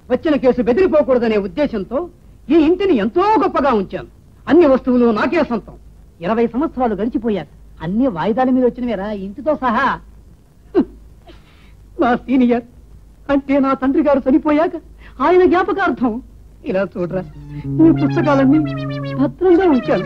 వచ్చిన కేసు బెదిరిపోకూడదనే ఉద్దేశంతో ఈ ఇంటిని ఎంతో గొప్పగా ఉంచాను అన్ని వస్తువులు నాకే సొంతం ఇరవై సంవత్సరాలు గడిచిపోయాక అన్ని వాయిదాల మీద వచ్చినవేరా ఇంటితో సహా హ్మ్. నా సీనియర్ అంటే నా తండ్రి గారు చనిపోయాక ఆయన జ్ఞాపకార్థం ఇలా చూడరా ఈ పుస్తకాలన్నీ భద్రంగా ఉంచాను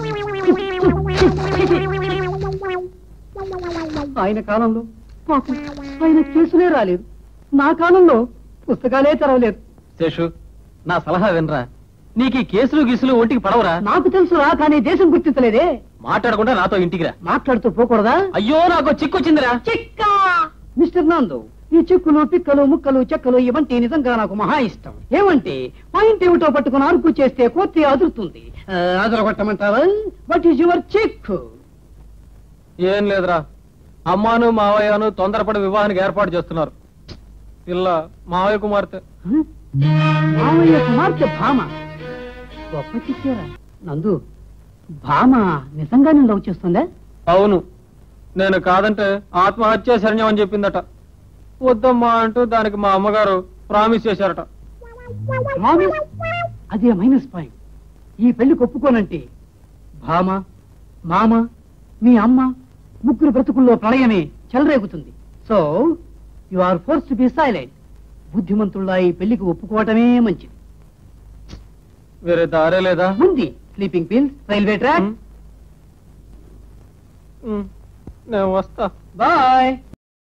ఆయన కాలంలో పాపం ఆయన కేసులే రాలేదు నా కాలంలో పుస్తకాలే తెరవలేదు శేషు నా సలహా వినరా నీకు ఈ కేసులు గీసులు ఒంటికి పడవరా నాకు తెలుసురా కానీ దేశం గుర్తించలేదే మాట్లాడకుండా నాతో ఇంటికి రా మాట్లాడుతూ పోకూడదా అయ్యో నాకు చిక్కు వచ్చిందిరా చిక్క మిస్టర్ నందు ఈ చిక్కులు పిక్కలు ముక్కలు చెక్కలు ఇవంటి నిజంగా నాకు మహా ఇష్టం ఏమంటే పాయింట్ ఏమిటో పట్టుకుని అరుపు చేస్తే కోర్తి అదురుతుంది ఆ, అదరగొట్టమంటావా వాట్ ఈస్ యువర్ చెక్ ఏం లేదురా అమ్మాను మావయ్యను తొందరపడి వివాహానికి ఏర్పాటు చేస్తున్నారు పిల్ల మావయ్య కుమార్తె మామయ్య కుమార్తె భామ గొప్ప చిక్కేరా నందు భామ నిజంగానే లవ్ చేస్తుందా అవును నేను కాదంటే ఆత్మహత్య శరణ్యం అని చెప్పిందట వద్దమ్మా అంటూ దానికి మా అమ్మగారు ప్రామిస్ చేశారట ప్రామిస్ అదే మైనస్ పాయింట్ ఈ పెళ్లి ఒప్పుకోనంటే భామ మామ మీ అమ్మ ముగ్గురు బ్రతుకుల్లో ప్రళయమే చెలరేగుతుంది so you are force to be silent బుద్ధిమంతుల్లా ఈ పెళ్లికి ఒప్పుకోవటమే మంచిది వేరే దారే లేదా ఉంది స్లీపింగ్ పిల్స్ రైల్వే ట్రాక్ ఉమ్, నేను వస్తా బాయ్